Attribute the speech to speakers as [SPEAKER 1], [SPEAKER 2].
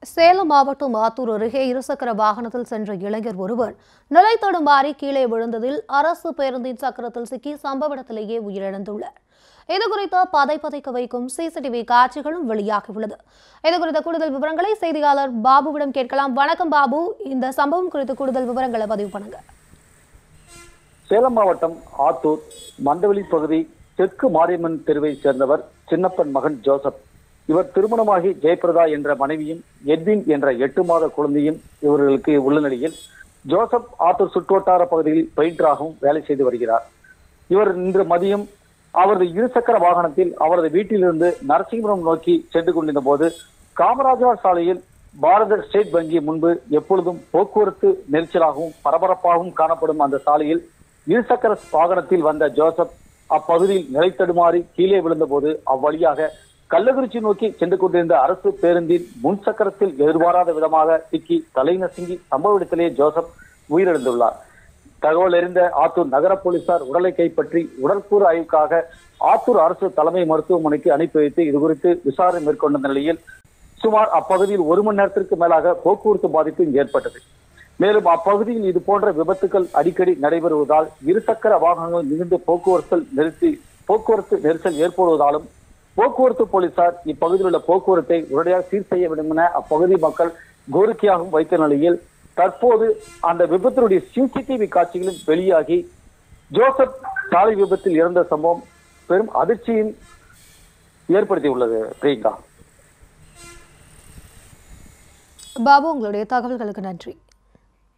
[SPEAKER 1] சேலம் மாவட்டம் ஆத்தூர் அருகே இருசக்கர வாகனத்தில் சென்ற இளைஞர் ஒருவர் நிலை தடுமாறி கீழே விழுந்ததில் அரசு பேருந்தின் சக்கரத்தில் சிக்கி சம்பவ இடத்திலேயே உயிரிழந்துள்ளார் இதுகுறித்து பதை பதைக்க வைக்கும் சிசிடிவி காட்சிகளும் வெளியாகியுள்ளது இதுகுறித்த கூடுதல் விவரங்களை செய்தியாளர் பாபுவிடம் கேட்கலாம் வணக்கம் பாபு இந்த சம்பவம் குறித்து கூடுதல் விவரங்களை பதிவு பண்ணுங்க
[SPEAKER 2] சேலம் மாவட்டம் ஆத்தூர் மண்டவெளி பகுதி தெற்கு மாரியம்மன் தெருவை சேர்ந்தவர் சின்னப்பன் மகன் ஜோசப் இவர் திருமணமாகி ஜெயபிரதா என்ற மனைவியும் எட்வின் என்ற எட்டு மாத குழந்தையும் இவர்களுக்கு உள்ள நிலையில் ஜோசப் ஆத்தூர் சுற்றுவட்டார பகுதியில் பெயிண்டராகவும் வேலை செய்து வருகிறார் இவர் இன்று மதியம் அவரது இருசக்கர வாகனத்தில் அவரது வீட்டிலிருந்து நரசிங்கபுரம் நோக்கி சென்று கொண்டிருந்த போது காமராஜர் சாலையில் பாரத ஸ்டேட் வங்கி முன்பு எப்பொழுதும் போக்குவரத்து நெரிசலாகவும் பரபரப்பாகவும் காணப்படும் அந்த சாலையில் இருசக்கர வாகனத்தில் வந்த ஜோசப் அப்பகுதியில் நிலைத்தடுமாறி கீழே விழுந்தபோது அவ்வழியாக கள்ளக்குறிச்சி நோக்கி சென்று கொண்டிருந்த அரசு பேருந்தின் முன் சக்கரத்தில் எதிர்பாராத விதமாக சிக்கி தலை நசுங்கி சம்பவ இடத்திலேயே ஜோசப் உயிரிழந்துள்ளார் தகவல் அறிந்த ஆத்தூர் நகர போலீசார் உடலை கைப்பற்றி உடற்கூறு ஆய்வுக்காக ஆத்தூர் அரசு தலைமை மருத்துவமனைக்கு அனுப்பி வைத்து இதுகுறித்து விசாரணை மேற்கொண்ட நிலையில் சுமார் அப்பகுதியில் ஒரு மணி நேரத்திற்கு மேலாக போக்குவரத்து பாதிப்பு இங்கு ஏற்பட்டது மேலும் அப்பகுதியில் இது போன்ற விபத்துகள் அடிக்கடி நடைபெறுவதால் இருசக்கர வாகனங்கள் மிகுந்த போக்குவரத்து நிறுத்தி போக்குவரத்து நெரிசல் ஏற்படுவதாலும் போக்குவரத்து போலீசார் இப்பகுதியில் உள்ள போக்குவரத்தை உடனடியாக சீர் செய்ய வேண்டும் என அப்பகுதி மக்கள் கோரிக்கையாகவும் வைத்த நிலையில் தற்போது அந்த விபத்தினுடைய சிசிடிவி காட்சிகளும் வெளியாகி ஜோசப் சாலை விபத்தில் இறந்த சம்பவம் பெரும் அதிர்ச்சியின் ஏற்படுத்தியுள்ளது பிரியங்கா
[SPEAKER 1] பாபு உங்களுடைய தகவல்களுக்கு நன்றி